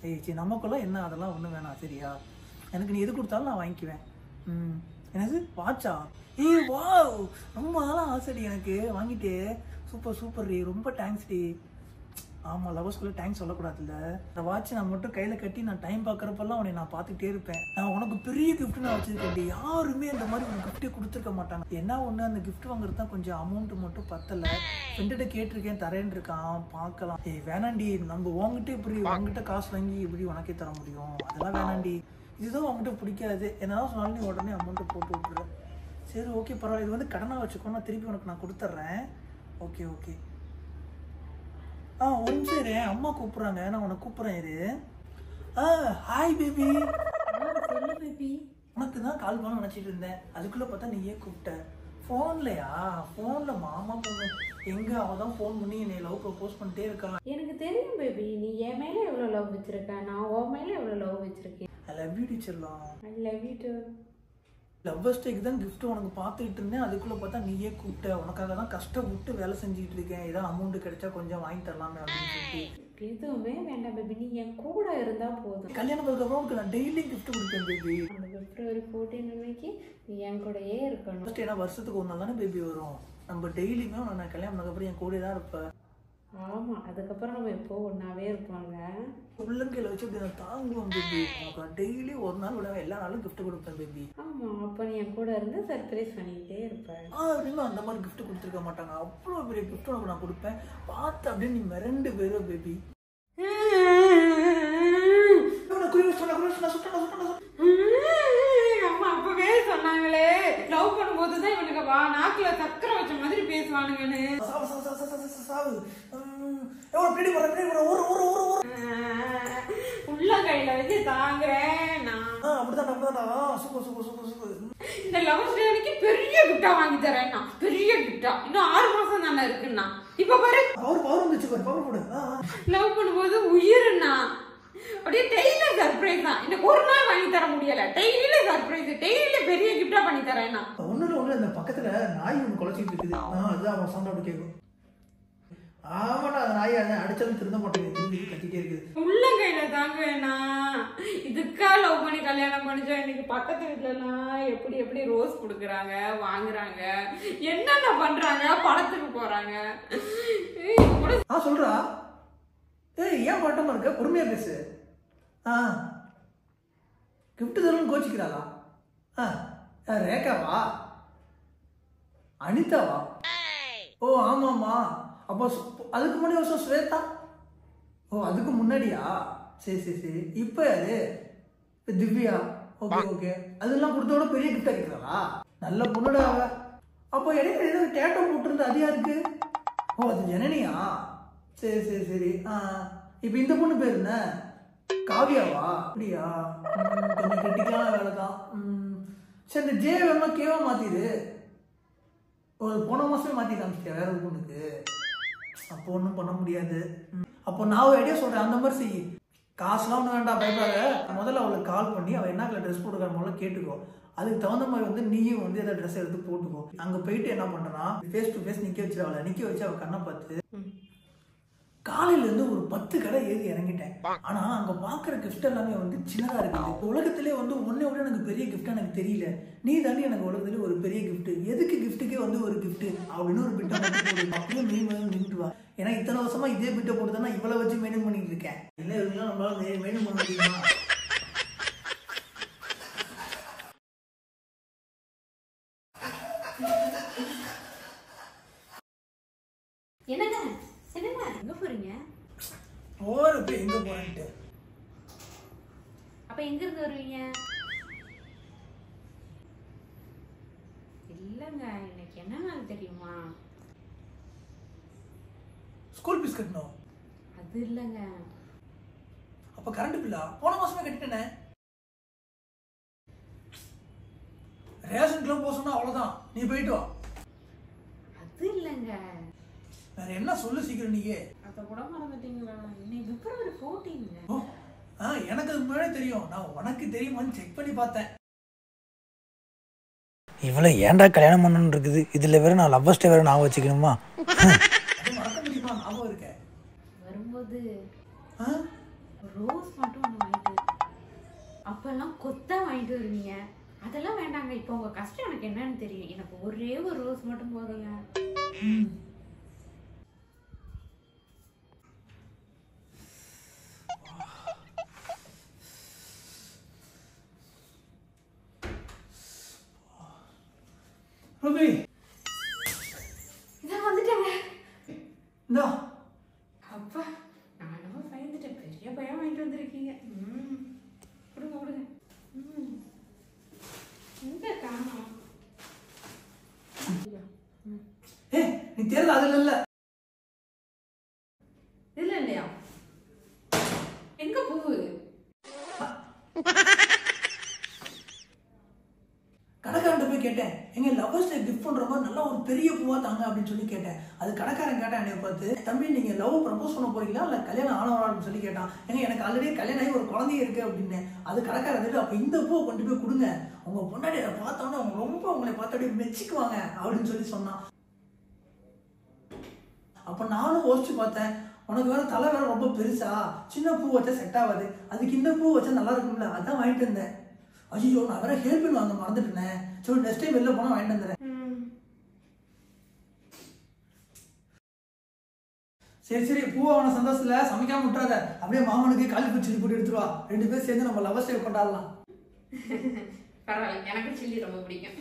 ஏய் சரி நமக்குள்ள என்ன அதெல்லாம் ஒன்றும் வேணாம் சரியா எனக்கு நீ எது கொடுத்தாலும் நான் வாங்கிக்குவேன் ம் என்னது வாட்சா ஏய் வா ரொம்ப நாளாக ஆசைடி எனக்கு வாங்கிட்டு சூப்பர் சூப்பர் டி ரொம்ப தேங்க்ஸ் டி ஆமாம் லவர்ஸ்குள்ளே தேங்க்ஸ் சொல்லக்கூடாதுல்ல இந்த வாட்ச் நான் மட்டும் கையில் கட்டி நான் டைம் பார்க்குறப்பெல்லாம் உன்னை நான் பார்த்துக்கிட்டே இருப்பேன் நான் உனக்கு பெரிய gift நான் வச்சிருக்கேன் டி. யாருமே அந்த மாதிரி ஒரு கிஃப்ட்டே கொடுத்துருக்க மாட்டாங்க என்ன ஒன்று அந்த gift வாங்குறது தான் கொஞ்சம் அமௌண்ட் மட்டும் பத்தலை ஃப்ரெண்ட்ட கேட்டிருக்கேன் தரேன் இருக்கான் பார்க்கலாம் ஏய் வேணாண்டி நம்ம உங்ககிட்ட இப்படி உங்ககிட்ட காசு வாங்கி இப்படி உனக்கே தர முடியும் அதெல்லாம் வேணாண்டி இதுதான் உங்ககிட்ட பிடிக்காது என்னதான் சொன்னாலும் நீ உடனே அமௌண்ட்டை போட்டு விட்டுரு சரி ஓகே பரவாயில்ல இது வந்து கடனாக வச்சுக்கோ நான் திருப்பி உனக்கு நான் கொடுத்துட்றேன் ஓகே ஓகே ஆ ஒரு நிமிஷம் இரு அம்மா கூப்பிட்றாங்க நான் உனக்கு கூப்பிட்றேன் இரு ஆ ஹாய் பேபி சொல்லு பேபி உனக்கு தான் கால் பண்ண நினச்சிட்டு இருந்தேன் அதுக்குள்ளே பார்த்தா நீயே கூப்பிட்ட ஃபோன்லையா ஃபோனில் மாமா பொண்ணு எங்கே அவள் தான் ஃபோன் பண்ணி என்னை லவ் ப்ரப்போஸ் பண்ணிட்டே இருக்கான் எனக்கு தெரியும் பேபி நீ என் மேல எவ்வளவு லவ் வச்சிருக்க நான் உன் மேல எவ்வளவு லவ் வச்சிருக்கேன் ஐ லவ் யூ டீச்சர்லாம் I love you to lovers டேக்கு தான் gift உனக்கு பார்த்துட்டு இருந்தேன் அதுக்குள்ளே பார்த்தா நீயே கூப்பிட்ட உனக்காக தான் கஷ்டப்பட்டு வேலை செஞ்சுட்டு இருக்கேன் ஏதாவது அமௌண்ட் கிடைச்சா கொஞ்சம் வாங்கி தரலாமே அப்படின்னு சொல்லிட்டு எதுவுமே வேண்டாம் பேபி நீ என் கூட இருந்தா போதும் கல்யாணத்துக்கு அப்புறம் உனக்கு நான் டெய்லி gift கொடுப்பேன் பேபி அந்த பிப்ரவரி ஃபோர்டீன் அன்னைக்கு நீ என் கூடயே இருக்கணும் ஃபர்ஸ்ட் ஏன்னா வருஷத்துக்கு ஒரு நாள் தானே பேபி வரும் நம்ம டெய்லியுமே உன்னை நான் கல்யாணம் பண்ணதுக்கப்புறம் என் கூட தான் இருப்பேன் ஆமா அதுக்கப்புறம் நம்ம எப்போ ஒன்னாவே இருப்போங்க உள்ளங்கையில் வச்சு அப்படி நான் தாங்குவேன் பேபி உனக்கு டெய்லி ஒரு நாள் விட எல்லா நாளும் gift கொடுப்பேன் பேபி ஆமா அப்ப நீ என் கூட இருந்து சர்ப்ரைஸ் பண்ணிக்கிட்டே இருப்ப ஆ அப்படின்னு அந்த மாதிரி gift கொடுத்துருக்க மாட்டாங்க அவ்வளோ பெரிய gift உனக்கு நான் கொடுப்பேன் பார்த்து அப்படியே நீ மிரண்டு போயிடுவ பேபி அம்மா அப்பவே சொன்னாங்களே லவ் பண்ணும்போது தான் இவனுக்கு வா நாக்குல சக்கரை வச்ச மாதிரி பேசுவானுங்கன்னு உள்ள கையில வச்சு தாங்குறேன் நான் இந்த லவ் ஸ்டோரிக்கு பெரிய கிஃப்டா வாங்கி தரேன் நான் பெரிய கிஃப்டா இன்னும் ஆறு மாசம் தானே இருக்குன்னா இப்ப பாரு லவ் பண்ணும்போது உயிருண்ணா அப்படியே டெய்லி சர்ப்ரைஸ் தான் எனக்கு ஒரு நாள் வாங்கி தர முடியல டெய்லி சர்ப்ரைஸ் டெய்லி பெரிய கிஃப்டா பண்ணி தரேன் நான் ஒண்ணுல ஒண்ணு இந்த பக்கத்துல நாய் ஒண்ணு குலைச்சிட்டு இருக்குது ஆ, அதுதான் அவன் சவுண்ட் அப்படி கேட்கும் ஆமாடா அந்த நாய் அதான் அடிச்சாலும் திருந்த மாட்டேங்குது திரும்பி கத்திட்டே இருக்குது உள்ளங்கையில தாங்க வேணா இதுக்கா லவ் பண்ணி கல்யாணம் பண்ணிச்சா இன்னைக்கு பக்கத்து வீட்டுலலாம் எப்படி எப்படி ரோஸ் கொடுக்குறாங்க வாங்குறாங்க என்னென்ன பண்றாங்க படத்துக்கு போறாங்க ஏய், இது கூட ஆ சொல்றா ஏய் ஏன் மாட்டமா இருக்க பொறுமையா பேசு ஆ கிஃப்ட் தரணும் கோச்சிக்கிறாளா ஆ ஆ, ரேகாவா அனிதாவா ஓ ஆமாம்மா அப்போ சு- அதுக்கு முன்னாடி வருஷம் ஸ்வேதா ஓ அதுக்கு முன்னாடியா சரி சரி சரி இப்போ யாரு இப்ப திவ்யா ஓகே ஓகே அதெல்லாம் கொடுத்தோட பெரிய கிஃப்டா கேட்குறாளா நல்ல பொண்ணுடா அவ அப்போ இடையில ஏதோ டேட்டோ போட்டிருந்தா அது யாருக்கு ஓ அது ஜனனியா சரி சரி சரி ஆ இப்போ இந்த பொண்ணு பேர் என்ன காவியாவா அப்படியா ம், கொஞ்சம் கிரிட்டிக்கலான வேலை தான் ம், சரி இந்த ஜே வேணா கேவா மாத்திடு ஒரு போன மாசமே மாத்தி காமிச்சிட்டியா வேற ஒரு பொண்ணுக்கு அப்போ ஒன்றும் பண்ண முடியாது ம். அப்போ நான் ஒரு ஐடியா சொல்றேன் அந்த மாதிரி செய் காசுலாம் ஒன்றும் வேண்டாம் பயப்படாத முதல்ல அவளுக்கு கால் பண்ணி அவள் என்ன கலர் ட்ரெஸ் போட்டுக்கிற முதல்ல கேட்டுக்கோ அதுக்கு தகுந்த மாதிரி வந்து நீயும் வந்து ஏதாவது ட்ரெஸ் எடுத்து போட்டுக்கோ அங்கே போயிட்டு என்ன பண்ணுறனா ஃபேஸ் டு ஃபேஸ் நிற்க வச்சு அவளை நிற்க வச்சு அவள் கண்ணை பார்த்து காலையில இருந்து ஒரு பத்து கடை ஏறி இறங்கிட்டேன் ஆனா அங்க பாக்குற கிஃப்ட் எல்லாமே வந்து சின்னதா இருக்குது உலகத்திலே வந்து உன்னை விட எனக்கு பெரிய கிஃப்ட் எனக்கு தெரியல நீ தாண்டி எனக்கு உலகத்திலே ஒரு பெரிய கிஃப்ட் எதுக்கு கிஃப்ட்டுக்கே வந்து ஒரு கிஃப்ட் அப்படின்னு ஒரு பிட்டை மட்டும் போடு அப்படியே மெயின் பண்ணி நின்றுட்டு வா ஏன்னா இத்தனை வருஷமா இதே பிட்டை போட்டு தான் நான் இவ்வளவு வச்சு மெயின்டைன் பண்ணிட்டு இருக்கேன் இல்ல இவங்க நம்மளால மெயின்டைன் பண்ண முடியுமா என்னங்க என்னங்க எங்க போறீங்க போறப்ப எங்க போறேன்ட்டு அப்ப எங்க இருந்து வருவீங்க இல்லங்க இன்னைக்கு என்ன நாள் தெரியுமா ஸ்கூல் ஃபீஸ் கட்டணும் அது இல்லைங்க அப்ப கரண்ட் பில்லா போன மாசமே கட்டிட்டேனே ரேஷன் கிளப் போக சொன்னா அவ்வளவுதான் நீ போயிட்டு வா அது இல்லைங்க வேற என்ன சொல்லு சீக்கிரம் நீயே அதை கூட மறந்துட்டீங்களா இன்னைக்கு பிப்ரவரி ஃபோர்டீன்ங்க ஓ ஆ எனக்கு அது முன்னாடியே தெரியும் நான் உனக்கு தெரியுமான்னு செக் பண்ணி பார்த்தேன் இவளை ஏன்டா கல்யாணம் பண்ணணும்னு இருக்குது இதுல வேற நான் லவ்வர்ஸ்டே வேற நான் வச்சுக்கணுமா அது மறக்க முடியுமா ஞாபகம் இருக்க வரும்போது ஆ? ரோஸ் மட்டும் ஒன்று வாங்கிட்டு வரு. அப்பெல்லாம் கொத்தா வாங்கிட்டு வருவீங்க அதெல்லாம் வேண்டாங்க இப்போ உங்க கஷ்டம் எனக்கு என்னன்னு தெரியும் எனக்கு ஒரே ஒரு ரோஸ் மட்டும் போதுங்க ரூபி இதான் வந்துட்டேங்க இந்தா அப்பா நானும் பயந்துட்டேன் பெரிய பையன் வாங்கிட்டு வந்திருக்கீங்க ம் கொடுங்க கொடுங்க ம் எங்க காணோம் ஏ நீ தேர்தல் அதுல இல்ல இல்ல இல்லையா எங்க பூவு கடைக்காரன்ட்ட போய் கேட்டேன் எங்க லவர்ஸ் டே கிஃப்ட் பண்ற மாதிரி நல்லா ஒரு பெரிய பூவா தாங்க அப்படின்னு சொல்லி கேட்டேன் அது கடைக்காரன் கேட்டான் என்னை பார்த்து தம்பி நீங்க லவ் ப்ரப்போஸ் பண்ண போறீங்களா இல்ல கல்யாணம் ஆனவரா அப்படின்னு சொல்லி கேட்டான் ஏங்க எனக்கு ஆல்ரெடி கல்யாணம் ஆகி ஒரு குழந்தைய இருக்கு அப்படின்னு அது கடைக்காரன் வந்துட்டு அப்ப இந்த பூவை கொண்டு போய் கொடுங்க உங்க பொண்டாடி அதை பார்த்தோன்னே அவங்க ரொம்ப உங்களை பார்த்து அப்படியே மெச்சிக்குவாங்க அப்படின்னு சொல்லி சொன்னான் அப்ப நானும் யோசிச்சு பார்த்தேன் உனக்கு வேற தலை வேற ரொம்ப பெருசா சின்ன பூ வச்சா செட் ஆகாது அதுக்கு இந்த பூ வச்சா நல்லா இருக்கும்ல அதான் வாங்கிட்டு வந்தேன் ஐயோ நான் வேற ஹேர் பின் வாங்க மறந்துட்டேனே சரி நெக்ஸ்ட் டைம் வெளில போனா வாங்கிட்டு வந்துடுறேன் சரி சரி பூவான சந்தோஷத்துல சமைக்காம விட்டுறாத அப்படியே மாமனுக்கு காலி பூச்சி போட்டு எடுத்துருவா ரெண்டு பேரும் சேர்ந்து நம்ம லவ் ஸ்டே கொண்டாடலாம் பரவாயில்ல எனக்கு சில்லி ரொம்ப பிடிக்கும்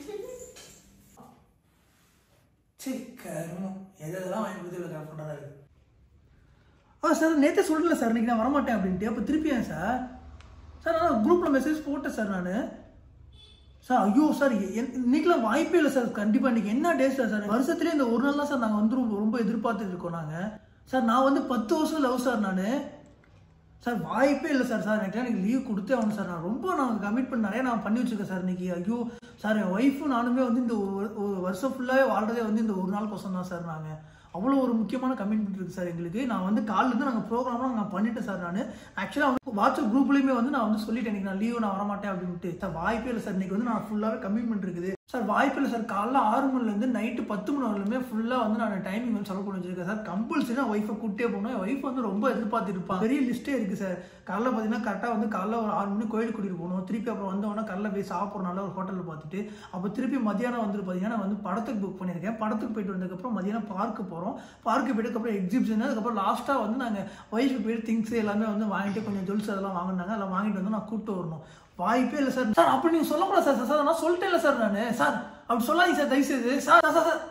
சரி கருமம் எது எதெல்லாம் வாங்கி கொடுத்து இவ்வளோ பண்ணுறதா இருக்கு ஆ சார் நேற்றே சொல்லல சார் இன்னைக்கு நான் வரமாட்டேன் அப்படின்ட்டு அப்போ திருப்பி ஏன் சார் சார் நான் குரூப்பில் மெசேஜ் போட்டேன் சார் நான் சார் ஐயோ சார் என்- இன்னைக்கெல்லாம் வாய்ப்பே இல்லை சார் கண்டிப்பாக இன்னைக்கு என்ன டே சார் சார் வருஷத்துலேயே இந்த ஒரு நாள் தான் சார் நாங்கள் வந்து ரொம்ப ரொம்ப எதிர்பார்த்துட்டு இருக்கோம் நாங்கள் சார் நான் வந்து பத்து வருஷம் லவ் சார் நான் சார் வாய்ப்பே இல்லை சார் சார் எனக்கு எனக்கு லீவ் கொடுத்தே ஆகணும் சார் நான் ரொம்ப நான் கமிட்மெண்ட் நிறைய நான் பண்ணி வச்சிருக்கேன் சார் இன்னைக்கு ஐயோ சார் என் ஒய்ஃபும் நானுமே வந்து இந்த ஒரு வரு- ஒரு வருஷம் ஃபுல்லாகவே வாழ்றதே வந்து இந்த ஒரு நாள் கொசம் தான் சார் நாங்கள் அவ்வளோ ஒரு முக்கியமான கமிட்மெண்ட் இருக்குது சார் எங்களுக்கு நான் வந்து காலிலேருந்து நாங்கள் ப்ரோக்ராம்லாம் நான் பண்ணிட்டேன் சார் நான் ஆக்சுவலாக வந்து வாட்ஸ்அப் குரூப்லேயுமே வந்து நான் வந்து சொல்லிட்டேன் இன்னைக்கு நான் லீவு நான் வரமாட்டேன் அப்படின்ட்டு சார் வாய்ப்பே இல்லை சார் இன்னைக்கு வந்து நான் ஃபுல்லாகவே கமிட்மெண்ட் இருக்குது சார் வாய்ப்பு இல்லை சார் காலைல ஆறு மணிலேருந்து நைட்டு பத்து மணி வரலுமே ஃபுல்லாக வந்து நான் டைமிங் வந்து செலவு பண்ணி வச்சிருக்கேன் சார் கம்பல்சரி ஒய்ஃபை கூட்டே போகணும் என் ஒய்ஃப் வந்து ரொம்ப எதிர்பார்த்து இருப்பான் பெரிய லிஸ்ட்டே இருக்குது சார் காலைல பார்த்தீங்கன்னா கரெக்டாக வந்து காலைல ஒரு ஆறு மணி கோயிலுக்கு கூட்டிட்டு போகணும் திருப்பி அப்புறம் வந்தவொடனே காலைல போய் சாப்பிட்ற நல்ல ஒரு ஹோட்டலில் பார்த்துட்டு அப்போ திருப்பி மதியானம் வந்து பார்த்தீங்கன்னா நான் வந்து படத்துக்கு புக் பண்ணியிருக்கேன் படத்துக்கு போயிட்டு வந்ததுக்கப்புறம் மதியானம் பார்க்கு போகிறோம் பார்க்கு போயிட்டு அப்புறம் எக்ஸிபிஷன் அதுக்கப்புறம் லாஸ்ட்டாக வந்து நாங்கள் ஒய்ஃபு போயிட்டு திங்ஸ் எல்லாமே வந்து வாங்கிட்டு கொஞ்சம் ஜுவல்ஸ் அதெல்லாம் வாங்கினாங்க அதெல்லாம் வாங்கிட்டு வந்து நான் கூப்பிட்டு வரணும் வாய்ப்பே இல்லை சார் சார் அப்படி நீங்கள் சொல்லக்கூடாது சார் சார் நான் சொல்லிட்டேன் இல்லை சார் நான் சார் அப்படி சொல்லாதீங்க சார் தயவுசெய்து சார் சார், சார் சார்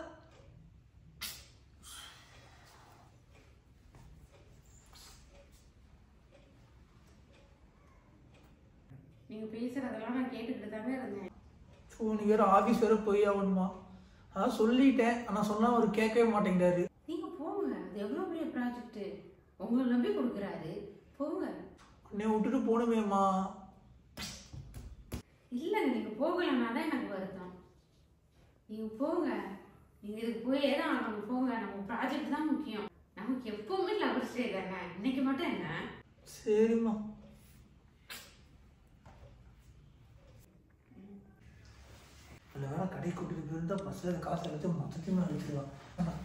நீங்க பேசுறதெல்லாம் நான் கேட்டுக்கிட்டு தாங்க இருந்தேன் ஸோ நீ வேறு ஆஃபீஸ் வேறு போய் ஆகணுமா அதான் சொல்லிட்டேன் ஆனால் சொன்னால் அவர் கேட்கவே மாட்டேங்கிறாரு நீங்க போங்க அது எவ்வளவு பெரிய ப்ராஜெக்ட் உங்களை நம்பி கொடுக்குறாரு போங்க உன்னை விட்டுட்டு போகணுமேம்மா இல்லைங்க நீங்க போகலைன்னா தான் எனக்கு வருத்தம் நீங்க போங்க நீங்க இதுக்கு போயே தான் ஆகணும் போங்க நம்ம ப்ராஜெக்ட் தான் முக்கியம் நமக்கு எப்பவுமே லவர்ஸ் டே தானே இன்னைக்கு மட்டும் என்ன சரிம்மா அதில் வேற கடை கூட்டிட்டு போயிருந்தா பஸ்ஸில் காசு எல்லாத்தையும் மொத்தத்தையுமே அழிச்சிடலாம் ஆனால்